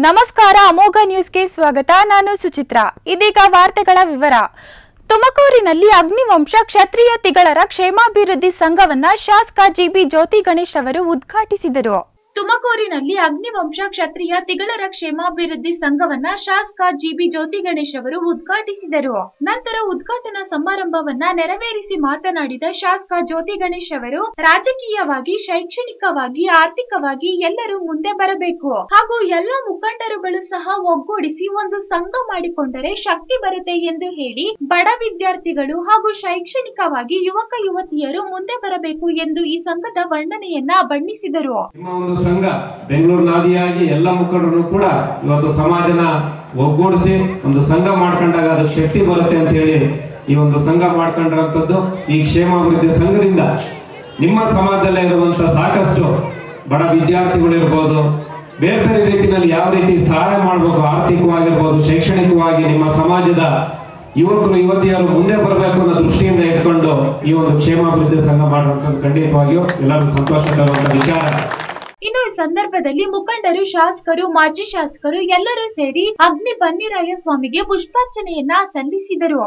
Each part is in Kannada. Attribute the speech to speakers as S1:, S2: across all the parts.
S1: ನಮಸ್ಕಾರ ಅಮೋಘ ನ್ಯೂಸ್ಗೆ ಸ್ವಾಗತ ನಾನು ಸುಚಿತ್ರಾ ಇದೀಗ ವಾರ್ತೆಗಳ ವಿವರ ತುಮಕೂರಿನಲ್ಲಿ ಅಗ್ನಿವಂಶ ಕ್ಷತ್ರಿಯ ತಿಗಳರ ಕ್ಷೇಮಾಭಿವೃದ್ಧಿ ಸಂಘವನ್ನ ಶಾಸಕ ಜಿಬಿ ಜ್ಯೋತಿ ಗಣೇಶ್ ಅವರು ಉದ್ಘಾಟಿಸಿದರು ತುಮಕೂರಿನಲ್ಲಿ ಅಗ್ನಿವಂಶ ಕ್ಷತ್ರಿಯ ತಿಗಳರ ಕ್ಷೇಮಾಭಿವೃದ್ಧಿ ಸಂಘವನ್ನ ಶಾಸಕ ಜಿಬಿ ಜ್ಯೋತಿ ಗಣೇಶ್ ಅವರು ಉದ್ಘಾಟಿಸಿದರು ನಂತರ ಉದ್ಘಾಟನಾ ಸಮಾರಂಭವನ್ನ ನೆರವೇರಿಸಿ ಮಾತನಾಡಿದ ಶಾಸಕ ಜ್ಯೋತಿ ಗಣೇಶ್ ಅವರು ರಾಜಕೀಯವಾಗಿ ಶೈಕ್ಷಣಿಕವಾಗಿ ಆರ್ಥಿಕವಾಗಿ ಎಲ್ಲರೂ ಮುಂದೆ ಬರಬೇಕು ಹಾಗೂ ಎಲ್ಲ ಮುಖಂಡರುಗಳು ಸಹ ಒಗ್ಗೂಡಿಸಿ ಒಂದು ಸಂಘ ಮಾಡಿಕೊಂಡರೆ ಶಕ್ತಿ ಬರುತ್ತೆ ಎಂದು ಹೇಳಿ ಬಡ ವಿದ್ಯಾರ್ಥಿಗಳು ಹಾಗೂ ಶೈಕ್ಷಣಿಕವಾಗಿ ಯುವಕ ಯುವತಿಯರು ಮುಂದೆ ಬರಬೇಕು ಎಂದು ಈ ಸಂಘದ ವರ್ಣನೆಯನ್ನ ಬಣ್ಣಿಸಿದರು
S2: ನಿಮ್ಮ ಒಂದು ಸಂಘ ಬೆಂಗಳೂರಿನಾದಿಯಾಗಿ ಎಲ್ಲ ಮುಖಂಡರು ಕೂಡ ಇವತ್ತು ಸಮಾಜನ ಒಗ್ಗೂಡಿಸಿ ಒಂದು ಸಂಘ ಮಾಡ್ಕೊಂಡಾಗ ಅದಕ್ಕೆ ಶಕ್ತಿ ಬರುತ್ತೆ ಅಂತ ಹೇಳಿ ಈ ಒಂದು ಸಂಘ ಮಾಡ್ಕೊಂಡಿರೋಂಥದ್ದು ಈ ಕ್ಷೇಮಾಭಿವೃದ್ಧಿ ಸಂಘದಿಂದ ನಿಮ್ಮ ಸಮಾಜದಲ್ಲೇ ಇರುವಂತ ಸಾಕಷ್ಟು ಬಡ ವಿದ್ಯಾರ್ಥಿಗಳಿರ್ಬೋದು ಬೇರೆ ಬೇರೆ ರೀತಿಯಲ್ಲಿ ಯಾವ ರೀತಿ ಸಹಾಯ ಮಾಡಬೇಕು ಆರ್ಥಿಕವಾಗಿರ್ಬೋದು ಶೈಕ್ಷಣಿಕವಾಗಿ ನಿಮ್ಮ ಸಮಾಜದ ಯುವಕರು ಯುವತಿಯರು ಮುಂದೆ ಬರಬೇಕು ಅನ್ನೋ ದೃಷ್ಟಿಯಿಂದ ಇಟ್ಕೊಂಡು ಈ ಒಂದು ಕ್ಷೇಮಾಭಿವೃದ್ಧಿ ಸಂಘ ಮಾಡುವಂಥದ್ದು ಖಂಡಿತವಾಗಿಯೂ ಎಲ್ಲರೂ ಸಂತೋಷ ತರುವಂತ ವಿಚಾರ
S1: ಇನ್ನು ಈ ಸಂದರ್ಭದಲ್ಲಿ ಮುಖಂಡರು ಶಾಸಕರು ಮಾಜಿ ಶಾಸಕರು ಎಲ್ಲರೂ ಸೇರಿ ಅಗ್ನಿ ಬನ್ನಿರಾಯ ಸ್ವಾಮಿಗೆ ಪುಷ್ಪಾರ್ಚನೆಯನ್ನ ಸಲ್ಲಿಸಿದರು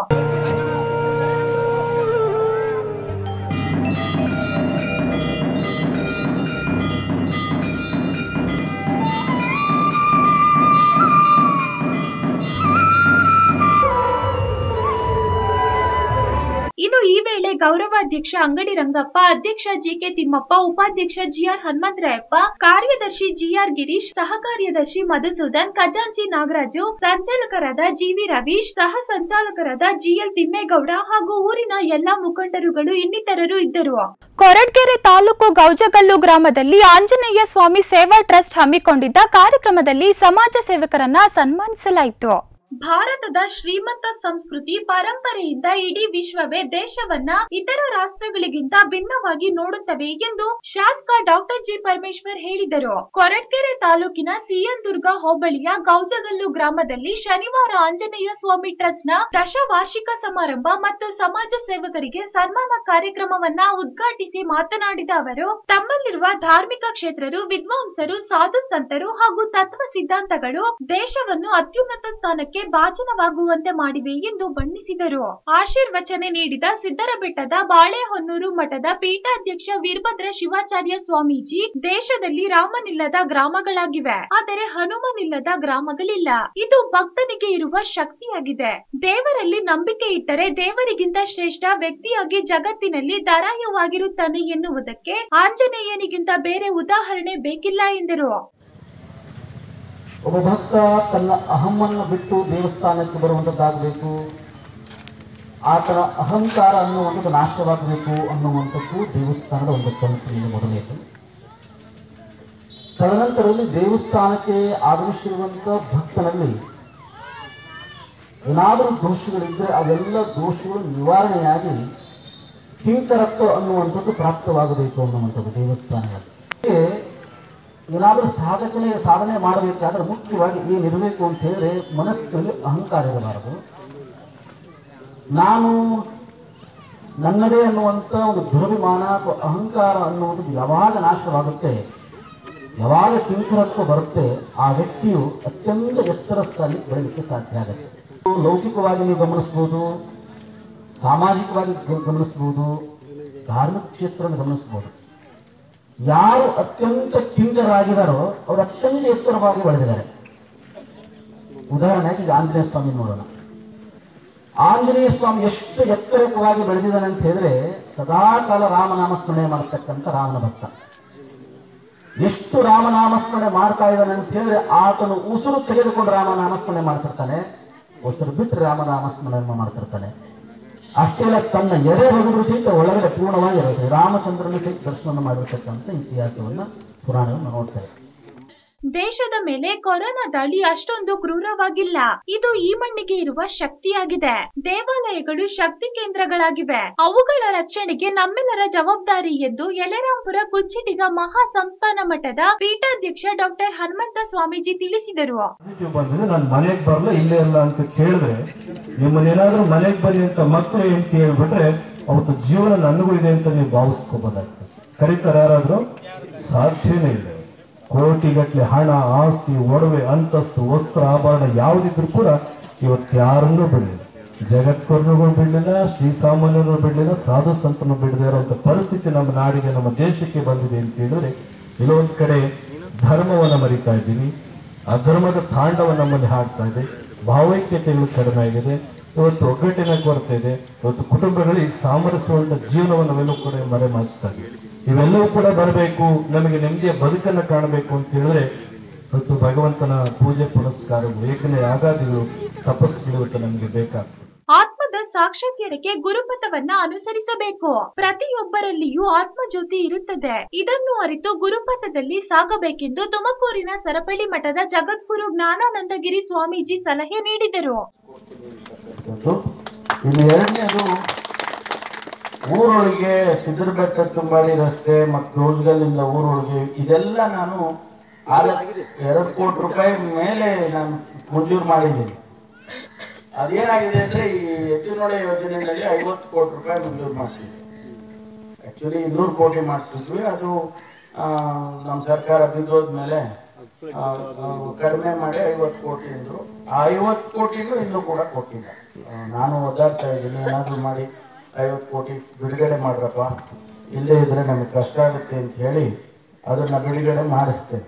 S1: ಇನ್ನು ಈ ವೇಳೆ ಗೌರವಾಧ್ಯಕ್ಷ ಅಂಗಡಿ ರಂಗಪ್ಪ ಅಧ್ಯಕ್ಷ ಜಿಕೆ ತಿಮ್ಮಪ್ಪ ಉಪಾಧ್ಯಕ್ಷ ಜಿಆರ್ ಹನುಮಂತರಾಯಪ್ಪ ಕಾರ್ಯದರ್ಶಿ ಜಿಆರ್ ಗಿರೀಶ್ ಸಹ ಕಾರ್ಯದರ್ಶಿ ಮಧುಸೂದನ್ ಖಜಾಂಚಿ ನಾಗರಾಜು ಸಂಚಾಲಕರಾದ ಜಿವಿ ರವೀಶ್ ಸಹ ಸಂಚಾಲಕರಾದ ಜಿಎಲ್ ತಿಮ್ಮೇಗೌಡ ಹಾಗೂ ಊರಿನ ಎಲ್ಲಾ ಮುಖಂಡರುಗಳು ಇನ್ನಿತರರು ಇದ್ದರು ಕೊರಟಗೆರೆ ತಾಲೂಕು ಗೌಜಗಲ್ಲು ಗ್ರಾಮದಲ್ಲಿ ಆಂಜನೇಯ ಸ್ವಾಮಿ ಸೇವಾ ಟ್ರಸ್ಟ್ ಹಮ್ಮಿಕೊಂಡಿದ್ದ ಕಾರ್ಯಕ್ರಮದಲ್ಲಿ ಸಮಾಜ ಸೇವಕರನ್ನ ಸನ್ಮಾನಿಸಲಾಯಿತು ಭಾರತದ ಶ್ರೀಮಂತ ಸಂಸ್ಕೃತಿ ಪರಂಪರೆಯಿಂದ ಇಡೀ ವಿಶ್ವವೇ ದೇಶವನ್ನ ಇತರ ರಾಷ್ಟ್ರಗಳಿಗಿಂತ ಭಿನ್ನವಾಗಿ ನೋಡುತ್ತವೆ ಎಂದು ಶಾಸಕ ಡಾಕ್ಟರ್ ಜಿ ಪರಮೇಶ್ವರ್ ಹೇಳಿದರು ಕೊರಟಗೆರೆ ತಾಲೂಕಿನ ಸಿಎನ್ ದುರ್ಗ ಹೋಬಳಿಯ ಗೌಜಗಲ್ಲು ಗ್ರಾಮದಲ್ಲಿ ಶನಿವಾರ ಆಂಜನೇಯ ಸ್ವಾಮಿ ಟ್ರಸ್ಟ್ ನ ದಶವಾರ್ಷಿಕ ಸಮಾರಂಭ ಮತ್ತು ಸಮಾಜ ಸೇವಕರಿಗೆ ಸನ್ಮಾನ ಕಾರ್ಯಕ್ರಮವನ್ನ ಉದ್ಘಾಟಿಸಿ ಮಾತನಾಡಿದ ಅವರು ತಮ್ಮಲ್ಲಿರುವ ಧಾರ್ಮಿಕ ಕ್ಷೇತ್ರರು ವಿದ್ವಾಂಸರು ಸಾಧು ಸಂತರು ಹಾಗೂ ತತ್ವ ಸಿದ್ಧಾಂತಗಳು ದೇಶವನ್ನು ಅತ್ಯುನ್ನತ ಸ್ಥಾನಕ್ಕೆ ಭಾಜನವಾಗುವಂತೆ ಮಾಡಿವೆ ಎಂದು ಬಣ್ಣಿಸಿದರು ಆಶೀರ್ವಚನೆ ನೀಡಿದ ಸಿದ್ದರಬೆಟ್ಟದ ಬಾಳೆಹೊನ್ನೂರು ಮಠದ ಪೀಠಾಧ್ಯಕ್ಷ ವೀರಭದ್ರ ಶಿವಾಚಾರ್ಯ ಸ್ವಾಮೀಜಿ ದೇಶದಲ್ಲಿ ರಾಮನಿಲ್ಲದ ಗ್ರಾಮಗಳಾಗಿವೆ ಆದರೆ ಹನುಮನಿಲ್ಲದ ಗ್ರಾಮಗಳಿಲ್ಲ ಇದು ಭಕ್ತನಿಗೆ ಇರುವ ಶಕ್ತಿಯಾಗಿದೆ ದೇವರಲ್ಲಿ ನಂಬಿಕೆ ಇಟ್ಟರೆ ದೇವರಿಗಿಂತ ಶ್ರೇಷ್ಠ ವ್ಯಕ್ತಿಯಾಗಿ ಜಗತ್ತಿನಲ್ಲಿ ದರಾಯವಾಗಿರುತ್ತಾನೆ ಎನ್ನುವುದಕ್ಕೆ ಆಂಜನೇಯನಿಗಿಂತ ಬೇರೆ ಉದಾಹರಣೆ ಬೇಕಿಲ್ಲ ಎಂದರು
S3: ಒಬ್ಬ ಭಕ್ತ ತನ್ನ ಅಹಮ್ಮನ್ನು ಬಿಟ್ಟು ದೇವಸ್ಥಾನಕ್ಕೆ ಬರುವಂಥದ್ದಾಗಬೇಕು ಆತನ ಅಹಂಕಾರ ಅನ್ನುವಂಥದ್ದು ನಾಶವಾಗಬೇಕು ಅನ್ನುವಂಥದ್ದು ದೇವಸ್ಥಾನದ ಒಂದು ಕಲ್ಪನೆ ಮೊದಲನೇದು ತದನಂತರದಲ್ಲಿ ದೇವಸ್ಥಾನಕ್ಕೆ ಆಗಮಿಸಿರುವಂಥ ಭಕ್ತನಲ್ಲಿ ಏನಾದರೂ ದೋಷಗಳಿದ್ದರೆ ಅವೆಲ್ಲ ದೋಷಗಳು ನಿವಾರಣೆಯಾಗಿ ಕಿಂಕರತ್ವ ಅನ್ನುವಂಥದ್ದು ಪ್ರಾಪ್ತವಾಗಬೇಕು ಅನ್ನುವಂಥದ್ದು ದೇವಸ್ಥಾನಗಳಲ್ಲಿ ಹೀಗೆ ಏನಾದರೂ ಸಾಧಕನೆ ಸಾಧನೆ ಮಾಡಬೇಕಾದ್ರೆ ಮುಖ್ಯವಾಗಿ ಏನಿರಬೇಕು ಅಂತ ಹೇಳಿದ್ರೆ ಮನಸ್ಸಿನಲ್ಲಿ ಅಹಂಕಾರ ಇರಬಾರದು ನಾನು ನನ್ನದೇ ಅನ್ನುವಂಥ ಒಂದು ದುರಭಿಮಾನ ಅಥವಾ ಅಹಂಕಾರ ಅನ್ನುವಂಥದ್ದು ಯಾವಾಗ ನಾಶವಾಗುತ್ತೆ ಯಾವಾಗ ಕಿಂಕರತ್ವ ಬರುತ್ತೆ ಆ ವ್ಯಕ್ತಿಯು ಅತ್ಯಂತ ಎತ್ತರ ಸ್ಥಾನಕ್ಕೆ ಬೆಳಲಿಕ್ಕೆ ಸಾಧ್ಯ ಆಗುತ್ತೆ ಲೌಕಿಕವಾಗಿ ನೀವು ಗಮನಿಸ್ಬೋದು ಸಾಮಾಜಿಕವಾಗಿ ಗ- ಗಮನಿಸ್ಬೋದು ಧಾರ್ಮಿಕ ಕ್ಷೇತ್ರವನ್ನು ಗಮನಿಸ್ಬೋದು ಯಾರು ಅತ್ಯಂತ ಕಿಂಗರಾಗಿದ್ದಾರೋ ಅವರು ಅತ್ಯಂತ ಎತ್ತರವಾಗಿ ಬೆಳೆದಿದ್ದಾರೆ ಉದಾಹರಣೆಗೆ ಈಗ ಆಂಜನೇಯ ಸ್ವಾಮಿ ನೋಡೋಣ ಆಂಜನೇಯ ಸ್ವಾಮಿ ಎಷ್ಟು ಎತ್ತರವಾಗಿ ಬೆಳೆದಿದ್ದಾನೆ ಅಂತ ಹೇಳಿದ್ರೆ ಸದಾಕಾಲ ರಾಮನಾಮ ಸ್ಮರಣೆ ಮಾಡತಕ್ಕಂಥ ರಾಮನ ಭಕ್ತ ಎಷ್ಟು ರಾಮನಾಮಸ್ಮರಣೆ ಮಾಡ್ತಾ ಇದ್ದಾನೆ ಅಂತ ಹೇಳಿದ್ರೆ ಆತನು ಉಸಿರು ತೆಗೆದುಕೊಂಡು ರಾಮನಾಮಸ್ಮರಣೆ ಮಾಡ್ತಿರ್ತಾನೆ ಉಸಿರು ಬಿಟ್ಟು ರಾಮನಾಮಸ್ಮರಣೆ ಮಾಡ್ತಿರ್ತಾನೆ ಅಷ್ಟೇ ಅಲ್ಲ ತನ್ನ ಎದೆ ಬಗೆದ್ರು ಸಹಿತ ಒಳಗಡೆ ಪೂರ್ಣವಾಗಿ ಇರುತ್ತೆ ರಾಮಚಂದ್ರನ ಸಹಿತ ದರ್ಶನ ಮಾಡಿರ್ತಕ್ಕಂಥ ಇತಿಹಾಸವನ್ನ ಪುರಾಣವನ್ನು ನೋಡ್ತಾರೆ
S1: ದೇಶದ ಮೇಲೆ ಕೊರೋನಾ ದಾಳಿ ಅಷ್ಟೊಂದು ಕ್ರೂರವಾಗಿಲ್ಲ ಇದು ಈ ಮಣ್ಣಿಗೆ ಇರುವ ಶಕ್ತಿಯಾಗಿದೆ ದೇವಾಲಯಗಳು ಶಕ್ತಿ ಕೇಂದ್ರಗಳಾಗಿವೆ ಅವುಗಳ ರಕ್ಷಣೆಗೆ ನಮ್ಮೆಲ್ಲರ ಜವಾಬ್ದಾರಿ ಎಂದು ಯಲೆರಾಂಪುರ ಕುಚ್ಚಿಟಿಗ ಮಹಾ ಸಂಸ್ಥಾನ ಮಠದ ಪೀಠಾಧ್ಯಕ್ಷ ಡಾಕ್ಟರ್ ಹನುಮಂತ ಸ್ವಾಮೀಜಿ ತಿಳಿಸಿದರು
S4: ಪಾಸಿಟಿವ್ ಬಂದ್ರೆ ನಾನು ಮನೆಗೆ ಬರಲ್ಲ ಇಲ್ಲೇ ಇಲ್ಲ ಅಂತ ಕೇಳಿದ್ರೆ ನಿಮ್ಮನ್ನೇನಾದ್ರೂ ಮನೆಗೆ ಬನ್ನಿ ಅಂತ ಮಕ್ಕಳು ಏನ್ ಕೇಳ್ಬಿಟ್ರೆ ಅವತ್ತು ಜೀವನ ನನಗೂ ಇದೆ ಅಂತ ನೀವು ಭಾವಿಸ್ಕೋಬೋದಾಗ್ತದೆ ಕರೀತಾರೆ ಯಾರಾದ್ರೂ ಸಾಧ್ಯನೇ ಇಲ್ಲ ಕೋಟಿಗಟ್ಟಲೆ ಹಣ ಆಸ್ತಿ ಒಡವೆ ಅಂತಸ್ತು ವಸ್ತ್ರ ಆಭರಣ ಯಾವುದಿದ್ರು ಕೂಡ ಇವತ್ತು ಯಾರನ್ನೂ ಬಿಡಲಿಲ್ಲ ಜಗತ್ಕರ್ಣಿಗಳು ಬಿಡಲಿಲ್ಲ ಶ್ರೀಸಾಮಾನ್ಯರು ಬಿಡಲಿಲ್ಲ ಸಾಧು ಸಂತನು ಬಿಡದೇ ಇರುವಂತ ಪರಿಸ್ಥಿತಿ ನಮ್ಮ ನಾಡಿಗೆ ನಮ್ಮ ದೇಶಕ್ಕೆ ಬಂದಿದೆ ಅಂತ ಹೇಳಿದ್ರೆ ಕೆಲವೊಂದು ಕಡೆ ಧರ್ಮವನ್ನ ಮರಿತಾ ಇದ್ದೀವಿ ಅಧರ್ಮದ ತಾಂಡವ ನಮ್ಮಲ್ಲಿ ಹಾಡ್ತಾ ಇದೆ ಭಾವೈಕ್ಯತೆಗಳು ಕಡಿಮೆ ಆಗಿದೆ ಇವತ್ತು ಒಗ್ಗಟ್ಟಿನ ಕೊರತೆ ಇದೆ ಇವತ್ತು ಕುಟುಂಬಗಳಲ್ಲಿ ಸಾಮರಸ್ಯವಂತ ಜೀವನವನ್ನು ನಾವೆಲ್ಲೂ ಕೂಡ ಮರೆ ಮಾಚ್ತಾ ಇದ್ದೀವಿ ಇವೆಲ್ಲವೂ ಕೂಡ ಬರಬೇಕು ನಮಗೆ ನೆಮ್ಮದಿಯ ಬದುಕನ್ನ ಕಾಣಬೇಕು ಅಂತ ಹೇಳಿದ್ರೆ ಇವತ್ತು ಭಗವಂತನ ಪೂಜೆ ಪುನಸ್ಕಾರಗಳು ಏಕನೇ ಆಗಾದಿಗಳು ತಪಸ್ಸುಗಳು ಇವತ್ತು ನಮಗೆ ಬೇಕಾಗ್ತದೆ
S1: ಆತ್ಮದ ಸಾಕ್ಷಾತ್ಕಾರಕ್ಕೆ ಗುರುಪಥವನ್ನ ಅನುಸರಿಸಬೇಕು ಪ್ರತಿಯೊಬ್ಬರಲ್ಲಿಯೂ ಆತ್ಮಜ್ಯೋತಿ ಇರುತ್ತದೆ ಇದನ್ನು ಅರಿತು ಗುರುಪಥದಲ್ಲಿ ಸಾಗಬೇಕೆಂದು ತುಮಕೂರಿನ ಸರಪಳಿ ಮಠದ ಜಗದ್ಗುರು ಜ್ಞಾನಾನಂದಗಿರಿ ಸ್ವಾಮೀಜಿ ಸಲಹೆ ನೀಡಿದರು
S3: ಇರ್ತಕ್ಕಂಥದ್ದು. ಇನ್ನು ಎರಡನೇದು ಊರೊಳಗೆ ಸಿದ್ದರಬೆಟ್ಟ ತುಂಬಾಳಿ ರಸ್ತೆ ಮತ್ತು ರೋಜ್ಗಲ್ಲಿಂದ ಊರೊಳಗೆ ಇದೆಲ್ಲ ನಾನು ಆದ ಎರಡು ಕೋಟಿ ರೂಪಾಯಿ ಮೇಲೆ ನಾನು ಮಂಜೂರು ಮಾಡಿದ್ದೀನಿ ಅದೇನಾಗಿದೆ ಅಂದ್ರೆ ಈ ಎತ್ತಿನೊಳೆ ಯೋಜನೆಯಲ್ಲಿ ಐವತ್ತು ಕೋಟಿ ರೂಪಾಯಿ ಮಂಜೂರು ಮಾಡಿಸಿದ್ವಿ ಆಕ್ಚುಲಿ ಇನ್ನೂರು ಕೋಟಿ ಮಾಡಿಸಿದ್ವಿ ಅದು ಆ, ನಮ್ಮ ಸರ್ಕಾರ ಬಿದ್ದೋದ್ಮೇಲೆ ಆ, ಆ, ಕಡಿಮೆ ಮಾಡಿ ಐವತ್ತು ಕೋಟಿ ಅಂದ್ರು ಆ ಐವತ್ತು ಕೋಟಿನೂ ಇನ್ನೂ ಕೂಡ ಕೊಟ್ಟಿಲ್ಲ ಆ, ನಾನು ಒದ್ದಾಡ್ತಾ ಇದ್ದೀನಿ ಏನಾದರೂ ಮಾಡಿ ಐವತ್ತು ಕೋಟಿ ಬಿಡುಗಡೆ ಮಾಡ್ರಪ್ಪ ಇಲ್ಲೇ ಇದ್ರೆ ನಮಗೆ ಕಷ್ಟ ಆಗುತ್ತೆ ಅಂತ ಹೇಳಿ ಅದನ್ನ ಬಿಡುಗಡೆ ಮಾಡಿಸ್ತೇನೆ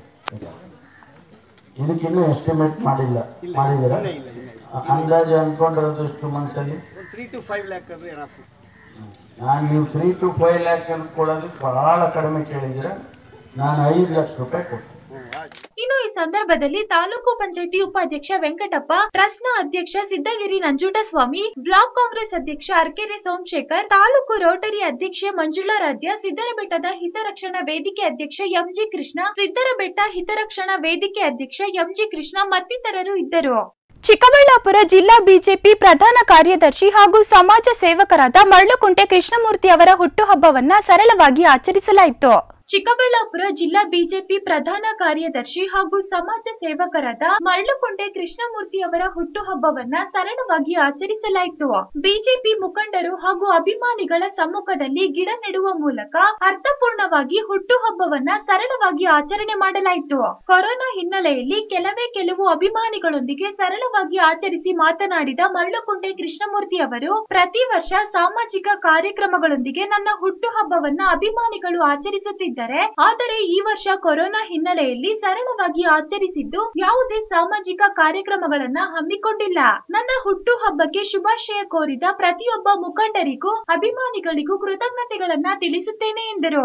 S3: ಇದಕ್ಕಿನ್ನೂ ಎಸ್ಟಿಮೇಟ್ ಮಾಡಿಲ್ಲ ಮಾಡಿದ್ದೀರಾ ಅಂದಾಜು ಅನ್ಕೊಂಡಿರೋದು ಎಷ್ಟು ಮನಸ್ಸಲ್ಲಿ
S5: ತ್ರೀ ಟು ಫೈವ್ ಲ್ಯಾಕ್ ಅಂದ್ರೆ ರಫ್
S3: ನಾನು ನೀವು ತ್ರೀ ಟು ಫೈವ್ ಲ್ಯಾಕ್ ಕೊಡೋದಕ್ಕೆ ಬಹಳ ಕಡಿಮೆ ಕೇಳಿದ್ದೀರ ನಾನು ಐದು ಲಕ್ಷ ರೂಪಾಯಿ ಕೊಡ್ತೀನಿ
S1: ಇನ್ನು ಈ ಸಂದರ್ಭದಲ್ಲಿ ತಾಲೂಕು ಪಂಚಾಯತಿ ಉಪಾಧ್ಯಕ್ಷ ವೆಂಕಟಪ್ಪ ಟ್ರಸ್ಟ್ನ ಅಧ್ಯಕ್ಷ ಸಿದ್ದಗಿರಿ ನಂಜುಂಡಸ್ವಾಮಿ ಬ್ಲಾಕ್ ಕಾಂಗ್ರೆಸ್ ಅಧ್ಯಕ್ಷ ಅರ್ಕೆರೆ ಸೋಮಶೇಖರ್ ತಾಲೂಕು ರೋಟರಿ ಅಧ್ಯಕ್ಷೆ ಮಂಜುಳಾರಾಧ್ಯ ಸಿದ್ದರಬೆಟ್ಟದ ಹಿತರಕ್ಷಣಾ ವೇದಿಕೆ ಅಧ್ಯಕ್ಷ ಎಂಜಿ ಕೃಷ್ಣ ಸಿದ್ದರಬೆಟ್ಟ ಹಿತರಕ್ಷಣಾ ವೇದಿಕೆ ಅಧ್ಯಕ್ಷ ಎಂಜಿ ಕೃಷ್ಣ ಮತ್ತಿತರರು ಇದ್ದರು
S6: ಚಿಕ್ಕಬಳ್ಳಾಪುರ ಜಿಲ್ಲಾ ಬಿಜೆಪಿ ಪ್ರಧಾನ ಕಾರ್ಯದರ್ಶಿ ಹಾಗೂ ಸಮಾಜ ಸೇವಕರಾದ ಮರಳುಕುಂಟೆ ಕೃಷ್ಣಮೂರ್ತಿ ಅವರ ಹುಟ್ಟುಹಬ್ಬವನ್ನ ಸರಳವಾಗಿ ಆಚರಿಸಲಾಯಿತು
S1: ಚಿಕ್ಕಬಳ್ಳಾಪುರ ಜಿಲ್ಲಾ ಬಿಜೆಪಿ ಪ್ರಧಾನ ಕಾರ್ಯದರ್ಶಿ ಹಾಗೂ ಸಮಾಜ ಸೇವಕರಾದ ಮರಳುಕೊಂಡೆ ಕೃಷ್ಣಮೂರ್ತಿ ಅವರ ಹುಟ್ಟುಹಬ್ಬವನ್ನ ಸರಳವಾಗಿ ಆಚರಿಸಲಾಯಿತು ಬಿಜೆಪಿ ಮುಖಂಡರು ಹಾಗೂ ಅಭಿಮಾನಿಗಳ ಸಮ್ಮುಖದಲ್ಲಿ ಗಿಡ ನೆಡುವ ಮೂಲಕ ಅರ್ಥಪೂರ್ಣವಾಗಿ ಹುಟ್ಟುಹಬ್ಬವನ್ನ ಸರಳವಾಗಿ ಆಚರಣೆ ಮಾಡಲಾಯಿತು ಕೊರೋನಾ ಹಿನ್ನೆಲೆಯಲ್ಲಿ ಕೆಲವೇ ಕೆಲವು ಅಭಿಮಾನಿಗಳೊಂದಿಗೆ ಸರಳವಾಗಿ ಆಚರಿಸಿ ಮಾತನಾಡಿದ ಮರಳುಕೊಂಡೆ ಕೃಷ್ಣಮೂರ್ತಿ ಅವರು ಪ್ರತಿ ವರ್ಷ ಸಾಮಾಜಿಕ ಕಾರ್ಯಕ್ರಮಗಳೊಂದಿಗೆ ನನ್ನ ಹುಟ್ಟುಹಬ್ಬವನ್ನ ಅಭಿಮಾನಿಗಳು ಆಚರಿಸುತ್ತಿದ್ದಾರೆ ಆದರೆ ಈ ವರ್ಷ ಕೊರೋನಾ ಹಿನ್ನೆಲೆಯಲ್ಲಿ ಸರಳವಾಗಿ ಆಚರಿಸಿದ್ದು ಯಾವುದೇ ಸಾಮಾಜಿಕ ಕಾರ್ಯಕ್ರಮಗಳನ್ನ ಹಮ್ಮಿಕೊಂಡಿಲ್ಲ ನನ್ನ ಹುಟ್ಟುಹಬ್ಬಕ್ಕೆ ಶುಭಾಶಯ ಕೋರಿದ ಪ್ರತಿಯೊಬ್ಬ ಮುಖಂಡರಿಗೂ ಅಭಿಮಾನಿಗಳಿಗೂ ಕೃತಜ್ಞತೆಗಳನ್ನ ತಿಳಿಸುತ್ತೇನೆ ಎಂದರು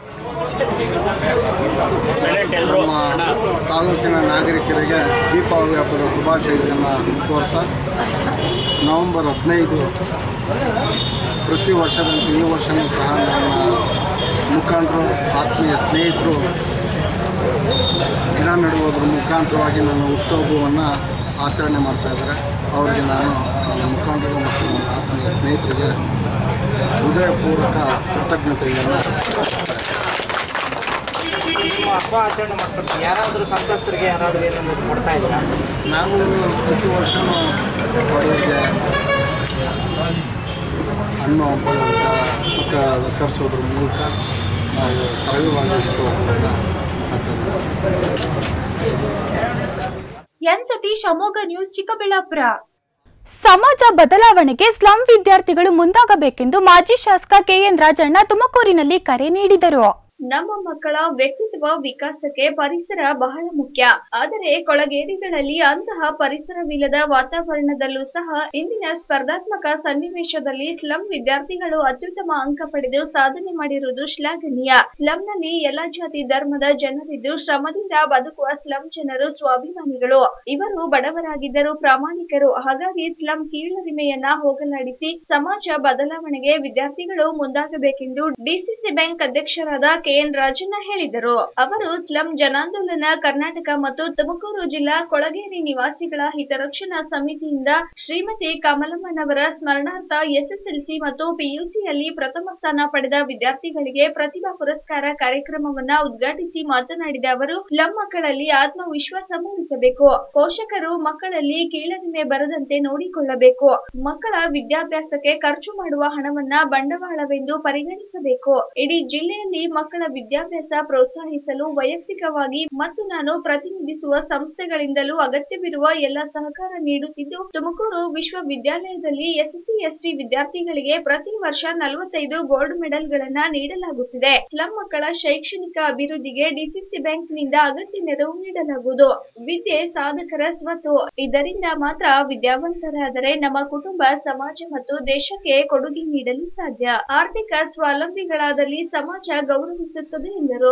S5: ನಮ್ಮ ತಾಲೂಕಿನ ನಾಗರಿಕರಿಗೆ ದೀಪಾವಳಿ ಹಬ್ಬದ ಶುಭಾಶಯಗಳನ್ನು ಕೋರ್ತಾ ನವೆಂಬರ್ ಹದಿನೈದು ಪ್ರತಿ ವರ್ಷದಂತೆ ಈ ವರ್ಷವೂ ಸಹ ನನ್ನ ಮುಖಂಡರು ಆತ್ಮೀಯ ಸ್ನೇಹಿತರು ಗಿಡ ನೆಡುವುದರ ಮುಖಾಂತರವಾಗಿ ನನ್ನ ಹುಟ್ಟುಹಬ್ಬವನ್ನು ಆಚರಣೆ ಮಾಡ್ತಾ ಇದ್ದಾರೆ ಅವರಿಗೆ ನಾನು ನನ್ನ ಮುಖಂಡರು ಮತ್ತು ನನ್ನ ಆತ್ಮೀಯ ಸ್ನೇಹಿತರಿಗೆ ಹೃದಯಪೂರ್ವಕ ಕೃತಜ್ಞತೆಗಳನ್ನು
S7: ನಿಮ್ಮ ಹಬ್ಬ ಆಚರಣೆ ಮಾಡ್ತಾರೆ ಯಾರಾದರೂ ಸಂತ್ರಸ್ತರಿಗೆ ಯಾರಾದರೂ ಏನಾದರೂ ಕೊಡ್ತಾ ಇದ್ದೀರಾ
S5: ನಾವು ಪ್ರತಿ ವರ್ಷವೂ ಬಡವರಿಗೆ ಹಣ್ಣು ಹಂಪಲು ಮತ್ತು ವಿತರಿಸೋದ್ರ ಮೂಲಕ ನಾವು ಸರಳವಾಗಿ ಹುಟ್ಟುಹಬ್ಬವನ್ನು ಆಚರಣೆ ಮಾಡ್ತೀವಿ.
S1: ಎನ್ ಸತೀಶ್ ಅಮೋಘ ನ್ಯೂಸ್ ಚಿಕ್ಕಬಳ್ಳಾಪುರ
S6: ಸಮಾಜ ಬದಲಾವಣೆಗೆ ಸ್ಲಂ ವಿದ್ಯಾರ್ಥಿಗಳು ಮುಂದಾಗಬೇಕೆಂದು ಮಾಜಿ ಶಾಸಕ ಕೆಎನ್ ರಾಜಣ್ಣ ತುಮಕೂರಿನಲ್ಲಿ ಕರೆ ನೀಡಿದರು
S1: ನಮ್ಮ ಮಕ್ಕಳ ವ್ಯಕ್ತಿತ್ವ ವಿಕಾಸಕ್ಕೆ ಪರಿಸರ ಬಹಳ ಮುಖ್ಯ ಆದರೆ ಕೊಳಗೇರಿಗಳಲ್ಲಿ ಅಂತಹ ಪರಿಸರವಿಲ್ಲದ ವಾತಾವರಣದಲ್ಲೂ ಸಹ ಇಂದಿನ ಸ್ಪರ್ಧಾತ್ಮಕ ಸನ್ನಿವೇಶದಲ್ಲಿ ಸ್ಲಂ ವಿದ್ಯಾರ್ಥಿಗಳು ಅತ್ಯುತ್ತಮ ಅಂಕ ಪಡೆದು ಸಾಧನೆ ಮಾಡಿರುವುದು ಶ್ಲಾಘನೀಯ ಸ್ಲಂನಲ್ಲಿ ಎಲ್ಲ ಜಾತಿ ಧರ್ಮದ ಜನರಿದ್ದು ಶ್ರಮದಿಂದ ಬದುಕುವ ಸ್ಲಂ ಜನರು ಸ್ವಾಭಿಮಾನಿಗಳು ಇವರು ಬಡವರಾಗಿದ್ದರೂ ಪ್ರಾಮಾಣಿಕರು ಹಾಗಾಗಿ ಸ್ಲಂ ಕೀಳರಿಮೆಯನ್ನ ಹೋಗಲಾಡಿಸಿ ಸಮಾಜ ಬದಲಾವಣೆಗೆ ವಿದ್ಯಾರ್ಥಿಗಳು ಮುಂದಾಗಬೇಕೆಂದು ಡಿಸಿಸಿ ಬ್ಯಾಂಕ್ ಅಧ್ಯಕ್ಷರಾದ ಕೆಎನ್ ರಾಜಣ್ಣ ಹೇಳಿದರು ಅವರು ಸ್ಲಂ ಜನಾಂದೋಲನ ಕರ್ನಾಟಕ ಮತ್ತು ತುಮಕೂರು ಜಿಲ್ಲಾ ಕೊಳಗೇರಿ ನಿವಾಸಿಗಳ ಹಿತರಕ್ಷಣಾ ಸಮಿತಿಯಿಂದ ಶ್ರೀಮತಿ ಕಮಲಮ್ಮನವರ ಸ್ಮರಣಾರ್ಥ ಎಸ್ಎಸ್ಎಲ್ಸಿ ಮತ್ತು ಪಿಯುಸಿಯಲ್ಲಿ ಪ್ರಥಮ ಸ್ಥಾನ ಪಡೆದ ವಿದ್ಯಾರ್ಥಿಗಳಿಗೆ ಪ್ರತಿಭಾ ಪುರಸ್ಕಾರ ಕಾರ್ಯಕ್ರಮವನ್ನ ಉದ್ಘಾಟಿಸಿ ಮಾತನಾಡಿದ ಅವರು ಸ್ಲಂ ಮಕ್ಕಳಲ್ಲಿ ಆತ್ಮವಿಶ್ವಾಸ ಮೂಡಿಸಬೇಕು ಪೋಷಕರು ಮಕ್ಕಳಲ್ಲಿ ಕೀಳರಿಮೆ ಬರದಂತೆ ನೋಡಿಕೊಳ್ಳಬೇಕು ಮಕ್ಕಳ ವಿದ್ಯಾಭ್ಯಾಸಕ್ಕೆ ಖರ್ಚು ಮಾಡುವ ಹಣವನ್ನ ಬಂಡವಾಳವೆಂದು ಪರಿಗಣಿಸಬೇಕು ಇಡೀ ಜಿಲ್ಲೆಯಲ್ಲಿ ಮಕ್ಕಳ ಮಕ್ಕಳ ವಿದ್ಯಾಭ್ಯಾಸ ಪ್ರೋತ್ಸಾಹಿಸಲು ವೈಯಕ್ತಿಕವಾಗಿ ಮತ್ತು ನಾನು ಪ್ರತಿನಿಧಿಸುವ ಸಂಸ್ಥೆಗಳಿಂದಲೂ ಅಗತ್ಯವಿರುವ ಎಲ್ಲ ಸಹಕಾರ ನೀಡುತ್ತಿದ್ದು ತುಮಕೂರು ವಿಶ್ವವಿದ್ಯಾಲಯದಲ್ಲಿ ಎಸ್ಎಸ್ಸಿ ಎಸ್ಟಿ ವಿದ್ಯಾರ್ಥಿಗಳಿಗೆ ಪ್ರತಿ ವರ್ಷ ನಲವತ್ತೈದು ಗೋಲ್ಡ್ ಮೆಡಲ್ಗಳನ್ನ ನೀಡಲಾಗುತ್ತಿದೆ ಸ್ಲಂ ಮಕ್ಕಳ ಶೈಕ್ಷಣಿಕ ಅಭಿವೃದ್ಧಿಗೆ ಡಿಸಿಸಿ ಬ್ಯಾಂಕ್ನಿಂದ ಅಗತ್ಯ ನೆರವು ನೀಡಲಾಗುವುದು ವಿದ್ಯೆ ಸಾಧಕರ ಸ್ವತ್ತು ಇದರಿಂದ ಮಾತ್ರ ವಿದ್ಯಾವಂತರಾದರೆ ನಮ್ಮ ಕುಟುಂಬ ಸಮಾಜ ಮತ್ತು ದೇಶಕ್ಕೆ ಕೊಡುಗೆ ನೀಡಲು ಸಾಧ್ಯ ಆರ್ಥಿಕ ಸ್ವಾವಲಂಬಿಗಳಾದಲ್ಲಿ ಸಮಾಜ ಗೌರವಿಸುತ್ತದೆ ಎಂದರು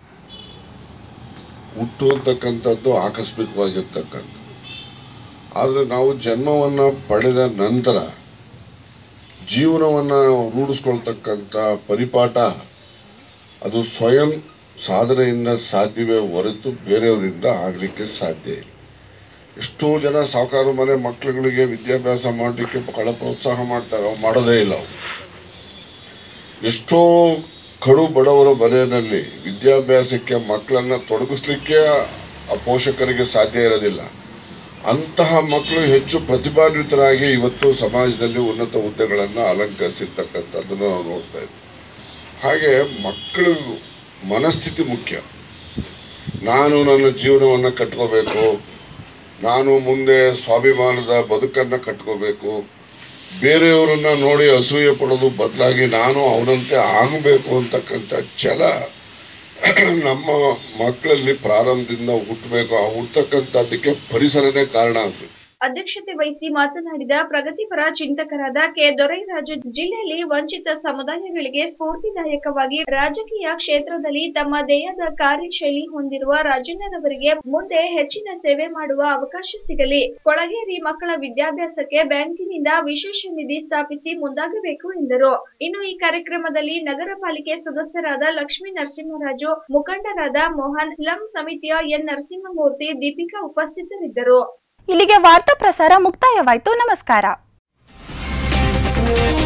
S8: ಹುಟ್ಟು ಅಂತಕ್ಕಂಥದ್ದು ಆಕಸ್ಮಿಕವಾಗಿರ್ತಕ್ಕಂಥ ಆದರೆ ನಾವು ಜನ್ಮವನ್ನು ಪಡೆದ ನಂತರ ಜೀವನವನ್ನು ರೂಢಿಸ್ಕೊಳ್ತಕ್ಕಂಥ ಪರಿಪಾಠ ಅದು ಸ್ವಯಂ ಸಾಧನೆಯಿಂದ ಸಾಧ್ಯವೇ ಹೊರತು ಬೇರೆಯವರಿಂದ ಆಗಲಿಕ್ಕೆ ಸಾಧ್ಯ ಇಲ್ಲ ಎಷ್ಟೋ ಜನ ಸಾವುಕಾರ ಮನೆ ಮಕ್ಕಳುಗಳಿಗೆ ವಿದ್ಯಾಭ್ಯಾಸ ಮಾಡಲಿಕ್ಕೆ ಬಹಳ ಪ್ರೋತ್ಸಾಹ ಮಾಡ್ತಾರೆ ಅವು ಮಾಡೋದೇ ಇಲ್ಲ ಅವು ಎಷ್ಟೋ ಕಡು ಬಡವರ ಮನೆಯಲ್ಲಿ ವಿದ್ಯಾಭ್ಯಾಸಕ್ಕೆ ಮಕ್ಕಳನ್ನ ತೊಡಗಿಸ್ಲಿಕ್ಕೆ ಆ ಪೋಷಕರಿಗೆ ಸಾಧ್ಯ ಇರೋದಿಲ್ಲ ಅಂತಹ ಮಕ್ಕಳು ಹೆಚ್ಚು ಪ್ರತಿಭಾನ್ವಿತರಾಗಿ ಇವತ್ತು ಸಮಾಜದಲ್ಲಿ ಉನ್ನತ ಹುದ್ದೆಗಳನ್ನು ಅಲಂಕರಿಸಿರ್ತಕ್ಕಂಥದ್ದನ್ನು ನಾವು ನೋಡ್ತಾ ಇದ್ದೀವಿ ಹಾಗೆ ಮಕ್ಕಳ ಮನಸ್ಥಿತಿ ಮುಖ್ಯ ನಾನು ನನ್ನ ಜೀವನವನ್ನು ಕಟ್ಕೋಬೇಕು ನಾನು ಮುಂದೆ ಸ್ವಾಭಿಮಾನದ ಬದುಕನ್ನು ಕಟ್ಕೋಬೇಕು ಬೇರೆಯವರನ್ನ ನೋಡಿ ಅಸೂಯೆ ಪಡೋದು ಬದಲಾಗಿ ನಾನು ಅವನಂತೆ ಆಗಬೇಕು ಅಂತಕ್ಕಂಥ ಛಲ ನಮ್ಮ ಮಕ್ಕಳಲ್ಲಿ ಪ್ರಾರಂಭದಿಂದ ಹುಟ್ಟಬೇಕು ಆ ಹುಟ್ಟತಕ್ಕಂಥದ್ದಕ್ಕೆ ಪರಿಸರನೇ ಕಾರಣ ಆಗಬೇಕು
S1: ಅಧ್ಯಕ್ಷತೆ ವಹಿಸಿ ಮಾತನಾಡಿದ ಪ್ರಗತಿಪರ ಚಿಂತಕರಾದ ಕೆ ದೊರೈರಾಜು ಜಿಲ್ಲೆಯಲ್ಲಿ ವಂಚಿತ ಸಮುದಾಯಗಳಿಗೆ ಸ್ಫೂರ್ತಿದಾಯಕವಾಗಿ ರಾಜಕೀಯ ಕ್ಷೇತ್ರದಲ್ಲಿ ತಮ್ಮ ದೇಹದ ಕಾರ್ಯಶೈಲಿ ಹೊಂದಿರುವ ರಾಜಣ್ಣನವರಿಗೆ ಮುಂದೆ ಹೆಚ್ಚಿನ ಸೇವೆ ಮಾಡುವ ಅವಕಾಶ ಸಿಗಲಿ ಕೊಳಗೇರಿ ಮಕ್ಕಳ ವಿದ್ಯಾಭ್ಯಾಸಕ್ಕೆ ಬ್ಯಾಂಕಿನಿಂದ ವಿಶೇಷ ನಿಧಿ ಸ್ಥಾಪಿಸಿ ಮುಂದಾಗಬೇಕು ಎಂದರು ಇನ್ನು ಈ ಕಾರ್ಯಕ್ರಮದಲ್ಲಿ ನಗರ ಪಾಲಿಕೆ ಸದಸ್ಯರಾದ ಲಕ್ಷ್ಮೀ ನರಸಿಂಹರಾಜು ಮುಖಂಡರಾದ ಮೋಹನ್ ಸ್ಲಂ ಸಮಿತಿಯ ಎನ್ ನರಸಿಂಹಮೂರ್ತಿ ದೀಪಿಕಾ ಉಪಸ್ಥಿತರಿದ್ದರು
S6: ಇಲ್ಲಿಗೆ ವಾರ್ತಾ ಪ್ರಸಾರ ಮುಕ್ತಾಯವಾಯಿತು ನಮಸ್ಕಾರ